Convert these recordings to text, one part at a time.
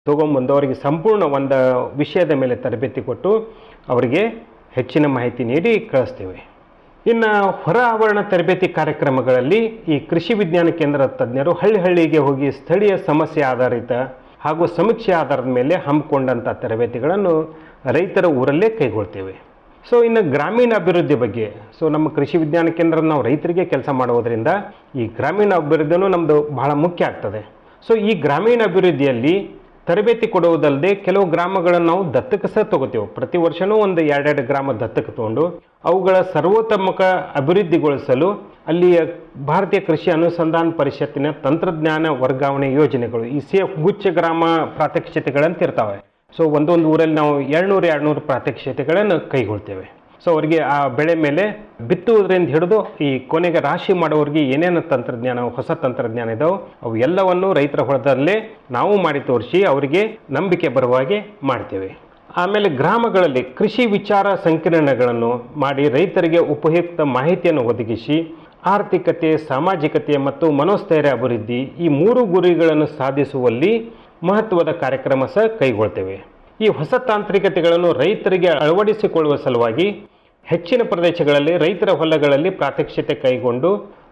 ತೊಗೊಂಬಂದು ಅವರಿಗೆ ಸಂಪೂರ್ಣ ಒಂದು ವಿಷಯದ ಮೇಲೆ ತರಬೇತಿ ಕೊಟ್ಟು ಅವರಿಗೆ ಹೆಚ್ಚಿನ ಮಾಹಿತಿ ನೀಡಿ ಕಳಿಸ್ತೇವೆ ಇನ್ನು ಹೊರ ಆವರಣ ತರಬೇತಿ ಕಾರ್ಯಕ್ರಮಗಳಲ್ಲಿ ಈ ಕೃಷಿ ವಿಜ್ಞಾನ ಕೇಂದ್ರದ ತಜ್ಞರು ಹಳ್ಳಿ ಹಳ್ಳಿಗೆ ಹೋಗಿ ಸ್ಥಳೀಯ ಸಮಸ್ಯೆ ಆಧಾರಿತ ಹಾಗೂ ಸಮೀಕ್ಷೆ ಆಧಾರದ ಮೇಲೆ ಹಮ್ಮಿಕೊಂಡಂಥ ತರಬೇತಿಗಳನ್ನು ರೈತರ ಊರಲ್ಲೇ ಕೈಗೊಳ್ತೇವೆ ಸೊ ಇನ್ನು ಗ್ರಾಮೀಣ ಅಭಿವೃದ್ಧಿ ಬಗ್ಗೆ ಸೊ ನಮ್ಮ ಕೃಷಿ ವಿಜ್ಞಾನ ಕೇಂದ್ರ ನಾವು ರೈತರಿಗೆ ಕೆಲಸ ಮಾಡುವುದರಿಂದ ಈ ಗ್ರಾಮೀಣ ಅಭಿವೃದ್ಧಿನೂ ನಮ್ಮದು ಬಹಳ ಮುಖ್ಯ ಆಗ್ತದೆ ಸೊ ಈ ಗ್ರಾಮೀಣ ಅಭಿವೃದ್ಧಿಯಲ್ಲಿ ತರಬೇತಿ ಕೊಡುವುದಲ್ಲದೆ ಕೆಲವು ಗ್ರಾಮಗಳನ್ನು ನಾವು ದತ್ತಕ್ಕೆ ಸಹ ತಗೋತೇವೆ ಪ್ರತಿ ವರ್ಷವೂ ಒಂದು ಎರಡೆರಡು ಗ್ರಾಮ ದತ್ತಕ್ಕೆ ತಗೊಂಡು ಅವುಗಳ ಸರ್ವತೋಮುಖ ಅಭಿವೃದ್ಧಿಗೊಳಿಸಲು ಅಲ್ಲಿಯ ಭಾರತೀಯ ಕೃಷಿ ಅನುಸಂಧಾನ ಪರಿಷತ್ತಿನ ತಂತ್ರಜ್ಞಾನ ವರ್ಗಾವಣೆ ಯೋಜನೆಗಳು ಈ ಸಿ ಎಫ್ ಗುಚ್ಛ ಗ್ರಾಮ ಪ್ರಾತ್ಯಕ್ಷಿತೆಗಳಂತ ಇರ್ತಾವೆ ಸೊ ಒಂದೊಂದು ಊರಲ್ಲಿ ನಾವು ಎರಡುನೂರು ಎರಡುನೂರು ಪ್ರಾತ್ಯಕ್ಷಿತೆಗಳನ್ನು ಕೈಗೊಳ್ತೇವೆ ಸೊ ಅವರಿಗೆ ಆ ಬೆಳೆ ಮೇಲೆ ಬಿತ್ತುವುದರಿಂದ ಹಿಡಿದು ಈ ಕೊನೆಗೆ ರಾಶಿ ಮಾಡೋರಿಗೆ ಏನೇನು ತಂತ್ರಜ್ಞಾನ ಹೊಸ ತಂತ್ರಜ್ಞಾನ ಇದಾವೆ ಅವು ಎಲ್ಲವನ್ನು ರೈತರ ಹೊಲದಲ್ಲೇ ನಾವು ಮಾಡಿ ತೋರಿಸಿ ಅವರಿಗೆ ನಂಬಿಕೆ ಬರುವ ಹಾಗೆ ಮಾಡ್ತೇವೆ ಆಮೇಲೆ ಗ್ರಾಮಗಳಲ್ಲಿ ಕೃಷಿ ವಿಚಾರ ಸಂಕಿರಣಗಳನ್ನು ಮಾಡಿ ರೈತರಿಗೆ ಉಪಯುಕ್ತ ಮಾಹಿತಿಯನ್ನು ಒದಗಿಸಿ ಆರ್ಥಿಕತೆ ಸಾಮಾಜಿಕತೆ ಮತ್ತು ಮನೋಸ್ಥೈರ್ಯ ಅಭಿವೃದ್ಧಿ ಈ ಮೂರು ಗುರಿಗಳನ್ನು ಸಾಧಿಸುವಲ್ಲಿ ಮಹತ್ವದ ಕಾರ್ಯಕ್ರಮ ಸಹ ಕೈಗೊಳ್ತೇವೆ ಈ ಹೊಸ ತಾಂತ್ರಿಕತೆಗಳನ್ನು ರೈತರಿಗೆ ಅಳವಡಿಸಿಕೊಳ್ಳುವ ಸಲುವಾಗಿ ಹೆಚ್ಚಿನ ಪ್ರದೇಶಗಳಲ್ಲಿ ರೈತರ ಹೊಲಗಳಲ್ಲಿ ಪ್ರಾತ್ಯಕ್ಷಿತೆ ಕೈಗೊಂಡು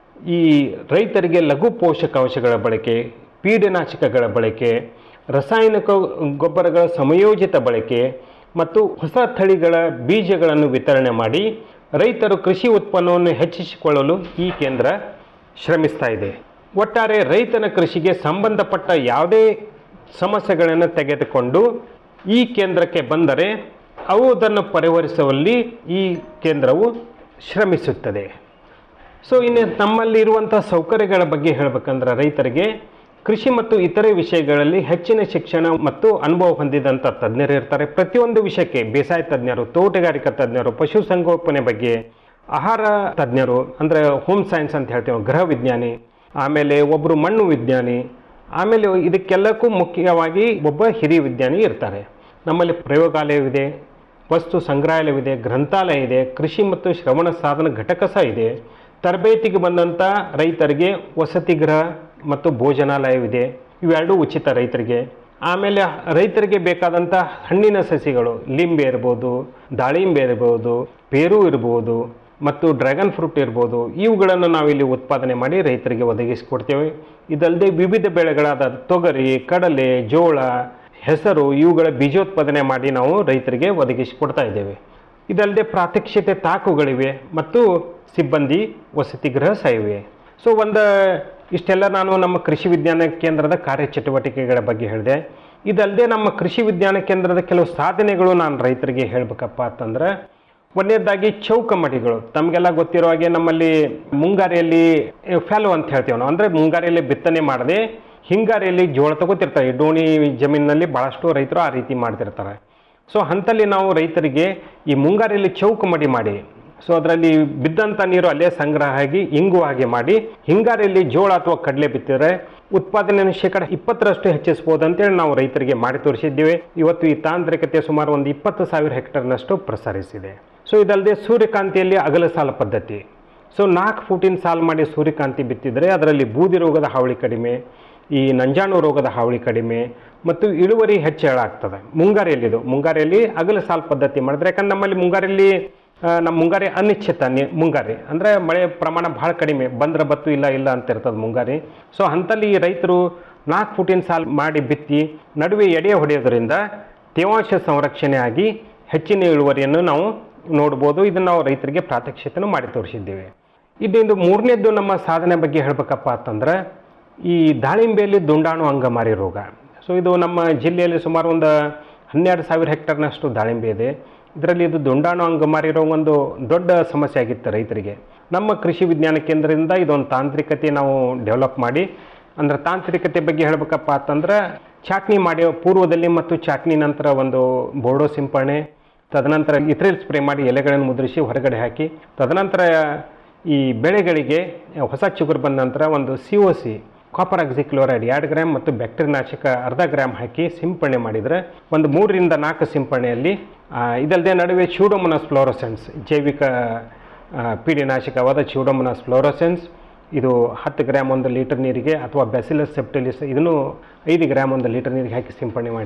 ಈ ರೈತರಿಗೆ ಲಘು ಪೋಷಕಾಂಶಗಳ ಬಳಕೆ ಪೀಡನಾಶಕಗಳ ಬಳಕೆ ರಾಸಾಯನಿಕ ಗೊಬ್ಬರಗಳ ಸಮಯೋಜಿತ ಬಳಕೆ ಮತ್ತು ಹೊಸ ತಳಿಗಳ ಬೀಜಗಳನ್ನು ವಿತರಣೆ ಮಾಡಿ ರೈತರು ಕೃಷಿ ಉತ್ಪನ್ನವನ್ನು ಹೆಚ್ಚಿಸಿಕೊಳ್ಳಲು ಈ ಕೇಂದ್ರ ಶ್ರಮಿಸ್ತಾ ಇದೆ ಒಟ್ಟಾರೆ ರೈತನ ಕೃಷಿಗೆ ಸಂಬಂಧಪಟ್ಟ ಯಾವುದೇ ಸಮಸ್ಯೆಗಳನ್ನು ತೆಗೆದುಕೊಂಡು ಈ ಕೇಂದ್ರಕ್ಕೆ ಬಂದರೆ ಅವು ಅದನ್ನು ಪರಿಹರಿಸುವಲ್ಲಿ ಈ ಕೇಂದ್ರವು ಶ್ರಮಿಸುತ್ತದೆ ಸೊ ಇನ್ನು ನಮ್ಮಲ್ಲಿ ಇರುವಂಥ ಸೌಕರ್ಯಗಳ ಬಗ್ಗೆ ಹೇಳಬೇಕಂದ್ರೆ ರೈತರಿಗೆ ಕೃಷಿ ಮತ್ತು ಇತರೆ ವಿಷಯಗಳಲ್ಲಿ ಹೆಚ್ಚಿನ ಶಿಕ್ಷಣ ಮತ್ತು ಅನುಭವ ಹೊಂದಿದಂಥ ತಜ್ಞರು ಇರ್ತಾರೆ ಪ್ರತಿಯೊಂದು ವಿಷಯಕ್ಕೆ ಬೇಸಾಯ ತಜ್ಞರು ತೋಟಗಾರಿಕಾ ತಜ್ಞರು ಪಶುಸಂಗೋಪನೆ ಬಗ್ಗೆ ಆಹಾರ ತಜ್ಞರು ಅಂದರೆ ಹೋಮ್ ಸೈನ್ಸ್ ಅಂತ ಹೇಳ್ತೇವೆ ಗೃಹ ವಿಜ್ಞಾನಿ ಆಮೇಲೆ ಒಬ್ಬರು ಮಣ್ಣು ವಿಜ್ಞಾನಿ ಆಮೇಲೆ ಇದಕ್ಕೆಲ್ಲಕ್ಕೂ ಮುಖ್ಯವಾಗಿ ಒಬ್ಬ ಹಿರಿಯ ವಿಜ್ಞಾನಿ ಇರ್ತಾರೆ ನಮ್ಮಲ್ಲಿ ಪ್ರಯೋಗಾಲಯವಿದೆ ವಸ್ತು ಸಂಗ್ರಹಾಲಯವಿದೆ ಗ್ರಂಥಾಲಯ ಇದೆ ಕೃಷಿ ಮತ್ತು ಶ್ರವಣ ಸಾಧನ ಘಟಕ ಸಹ ಇದೆ ತರಬೇತಿಗೆ ಬಂದಂಥ ರೈತರಿಗೆ ವಸತಿ ಗೃಹ ಮತ್ತು ಭೋಜನಾಲಯವಿದೆ ಇವೆರಡೂ ಉಚಿತ ರೈತರಿಗೆ ಆಮೇಲೆ ರೈತರಿಗೆ ಬೇಕಾದಂಥ ಹಣ್ಣಿನ ಸಸಿಗಳು ಲಿಂಬೆ ಇರ್ಬೋದು ದಾಳಿಂಬೆ ಇರ್ಬೋದು ಪೇರು ಇರ್ಬೋದು ಮತ್ತು ಡ್ರ್ಯಾಗನ್ ಫ್ರೂಟ್ ಇರ್ಬೋದು ಇವುಗಳನ್ನು ನಾವಿಲ್ಲಿ ಉತ್ಪಾದನೆ ಮಾಡಿ ರೈತರಿಗೆ ಒದಗಿಸಿಕೊಡ್ತೇವೆ ಇದಲ್ಲದೆ ವಿವಿಧ ಬೆಳೆಗಳಾದ ತೊಗರಿ ಕಡಲೆ ಜೋಳ ಹೆಸರು ಇವುಗಳ ಬೀಜೋತ್ಪಾದನೆ ಮಾಡಿ ನಾವು ರೈತರಿಗೆ ಒದಗಿಸಿಕೊಡ್ತಾ ಇದ್ದೇವೆ ಇದಲ್ಲದೆ ಪ್ರಾತ್ಯಕ್ಷಿತೆ ತಾಕುಗಳಿವೆ ಮತ್ತು ಸಿಬ್ಬಂದಿ ವಸತಿ ಗೃಹ ಸಹ ಇವೆ ಸೊ ಒಂದು ಇಷ್ಟೆಲ್ಲ ನಾನು ನಮ್ಮ ಕೃಷಿ ವಿಜ್ಞಾನ ಕೇಂದ್ರದ ಕಾರ್ಯಚಟುವಟಿಕೆಗಳ ಬಗ್ಗೆ ಹೇಳಿದೆ ಇದಲ್ಲದೆ ನಮ್ಮ ಕೃಷಿ ವಿಜ್ಞಾನ ಕೇಂದ್ರದ ಕೆಲವು ಸಾಧನೆಗಳು ನಾನು ರೈತರಿಗೆ ಹೇಳಬೇಕಪ್ಪ ಅಂತಂದ್ರೆ ಒಂದನೇದಾಗಿ ಚೌಕ ಮಡಿಗಳು ತಮಗೆಲ್ಲ ಗೊತ್ತಿರೋ ಹಾಗೆ ನಮ್ಮಲ್ಲಿ ಮುಂಗಾರಿಯಲ್ಲಿ ಫ್ಯಾಲೋ ಅಂತ ಹೇಳ್ತೀವಿ ನಾವು ಅಂದರೆ ಮುಂಗಾರಿಯಲ್ಲಿ ಬಿತ್ತನೆ ಮಾಡದೆ ಹಿಂಗಾರಿಯಲ್ಲಿ ಜೋಳ ತಗೋತಿರ್ತಾರೆ ಈ ಡೋಣಿ ಜಮೀನಿನಲ್ಲಿ ಭಾಳಷ್ಟು ರೈತರು ಆ ರೀತಿ ಮಾಡ್ತಿರ್ತಾರೆ ಸೊ ಅಂಥಲ್ಲಿ ನಾವು ರೈತರಿಗೆ ಈ ಮುಂಗಾರಿಯಲ್ಲಿ ಚೌಕ ಮಡಿ ಮಾಡಿ ಸೊ ಅದರಲ್ಲಿ ಬಿದ್ದಂಥ ನೀರು ಅಲ್ಲೇ ಸಂಗ್ರಹ ಆಗಿ ಇಂಗು ಹಾಗೆ ಮಾಡಿ ಹಿಂಗಾರಿಯಲ್ಲಿ ಜೋಳ ಅಥವಾ ಕಡಲೆ ಬಿತ್ತಿದ್ರೆ ಉತ್ಪಾದನೆಯನ್ನು ಶೇಕಡ ಇಪ್ಪತ್ತರಷ್ಟು ಹೆಚ್ಚಿಸ್ಬೋದು ಅಂತೇಳಿ ನಾವು ರೈತರಿಗೆ ಮಾಡಿ ತೋರಿಸಿದ್ದೇವೆ ಇವತ್ತು ಈ ತಾಂತ್ರಿಕತೆ ಸುಮಾರು ಒಂದು ಇಪ್ಪತ್ತು ಸಾವಿರ ಹೆಕ್ಟರ್ನಷ್ಟು ಪ್ರಸರಿಸಿದೆ ಸೊ ಇದಲ್ಲದೆ ಸೂರ್ಯಕಾಂತಿಯಲ್ಲಿ ಅಗಲ ಸಾಲ ಪದ್ಧತಿ ಸೊ ನಾಲ್ಕು ಫೂಟಿನ ಸಾಲು ಮಾಡಿ ಸೂರ್ಯಕಾಂತಿ ಬಿತ್ತಿದರೆ ಅದರಲ್ಲಿ ಬೂದಿ ರೋಗದ ಹಾವಳಿ ಕಡಿಮೆ ಈ ನಂಜಾಣು ರೋಗದ ಹಾವಳಿ ಕಡಿಮೆ ಮತ್ತು ಇಳುವರಿ ಹೆಚ್ಚಳ ಆಗ್ತದೆ ಮುಂಗಾರಿಯಲ್ಲಿದು ಮುಂಗಾರಿಯಲ್ಲಿ ಅಗಲ ಸಾಲು ಪದ್ಧತಿ ಮಾಡಿದ್ರೆ ಯಾಕಂದ್ರೆ ನಮ್ಮಲ್ಲಿ ಮುಂಗಾರಿಯಲ್ಲಿ ಆ, ನಮ್ಮ ಮುಂಗಾರಿ ಅನಿಶ್ಚಿತ ನಿ ಮುಂಗಾರಿ ಅಂದರೆ ಮಳೆ ಪ್ರಮಾಣ ಭಾಳ ಕಡಿಮೆ ಬಂದ್ರೆ ಬತ್ತು ಇಲ್ಲ ಇಲ್ಲ ಅಂತ ಇರ್ತದೆ ಮುಂಗಾರಿ ಸೊ ಅಂಥಲ್ಲಿ ಈ ರೈತರು ನಾಲ್ಕು ಫುಟಿನ ಸಾಲು ಮಾಡಿ ಬಿತ್ತಿ ನಡುವೆ ಎಡೆ ಹೊಡೆಯೋದ್ರಿಂದ ತೇವಾಂಶ ಸಂರಕ್ಷಣೆ ಆಗಿ ಹೆಚ್ಚಿನ ಇಳುವರಿಯನ್ನು ನಾವು ನೋಡ್ಬೋದು ಇದನ್ನು ನಾವು ರೈತರಿಗೆ ಪ್ರಾತ್ಯಕ್ಷಿತೆನೂ ಮಾಡಿ ತೋರಿಸಿದ್ದೇವೆ ಇದೊಂದು ಮೂರನೇದ್ದು ನಮ್ಮ ಸಾಧನೆ ಬಗ್ಗೆ ಹೇಳಬೇಕಪ್ಪ ಅಂತಂದ್ರೆ ಈ ದಾಳಿಂಬೆಯಲ್ಲಿ ದುಂಡಾಣು ಅಂಗಮಾರಿ ರೋಗ ಸೊ ಇದು ನಮ್ಮ ಜಿಲ್ಲೆಯಲ್ಲಿ ಸುಮಾರು ಒಂದು ಹನ್ನೆರಡು ಸಾವಿರ ಹೆಕ್ಟರ್ನಷ್ಟು ದಾಳಿಂಬೆ ಇದೆ ಇದರಲ್ಲಿ ಇದು ದುಂಡಾಣು ಅಂಗಮಾರಿ ರೋಗ ಒಂದು ದೊಡ್ಡ ಸಮಸ್ಯೆ ಆಗಿತ್ತು ರೈತರಿಗೆ ನಮ್ಮ ಕೃಷಿ ವಿಜ್ಞಾನ ಕೇಂದ್ರದಿಂದ ಇದೊಂದು ತಾಂತ್ರಿಕತೆ ನಾವು ಡೆವಲಪ್ ಮಾಡಿ ಅಂದ್ರೆ ತಾಂತ್ರಿಕತೆ ಬಗ್ಗೆ ಹೇಳಬೇಕಪ್ಪ ಅಂತಂದ್ರೆ ಚಾಟ್ನಿ ಮಾಡಿ ಪೂರ್ವದಲ್ಲಿ ಮತ್ತು ಚಾಟ್ನಿ ನಂತರ ಒಂದು ಬೋರ್ಡೋ ಸಿಂಪರಣೆ ತದನಂತರ ಇಥ್ರಿಲ್ ಸ್ಪ್ರೇ ಮಾಡಿ ಎಲೆಗಳನ್ನು ಮುದ್ರಿಸಿ ಹೊರಗಡೆ ಹಾಕಿ ತದನಂತರ ಈ ಬೆಳೆಗಳಿಗೆ ಹೊಸ ಚಿಗುರು ಬಂದ ನಂತರ ಒಂದು C O C copper oxychloride ಎರಡು ಗ್ರಾಮ್ ಮತ್ತು ಬ್ಯಾಕ್ಟೀರಿಯಾ ನಾಶಕ ಅರ್ಧ ಗ್ರಾಮ್ ಹಾಕಿ ಸಿಂಪರಣೆ ಮಾಡಿದರೆ ಒಂದು ಮೂರರಿಂದ ನಾಲ್ಕು ಸಿಂಪರಣೆಯಲ್ಲಿ ಆ, ಇದಲ್ಲದೆ ನಡುವೆ ಚ್ಯೂಡೋಮೊನಾಸ್ ಫ್ಲೋರೋಸೆನ್ಸ್ ಜೈವಿಕ ಆ, ಪೀಡಿನಾಶಕವಾದ ಚ್ಯೂಡೋಮೊನಾಸ್ ಫ್ಲೋರೋಸೆನ್ಸ್ ಇದು ಹತ್ತು ಗ್ರಾಮ್ ಒಂದು ಲೀಟರ್ ನೀರಿಗೆ ಅಥವಾ ಬ್ಯಾಸಿಲಸ್ ಸೆಪ್ಟಿಲಿಸ್ ಇದನ್ನು ಐದು ಗ್ರಾಮ್ ಒಂದು ಲೀಟರ್ ನೀರಿಗೆ ಹಾಕಿ ಸಿಂಪರಣೆ ಮಾಡಿ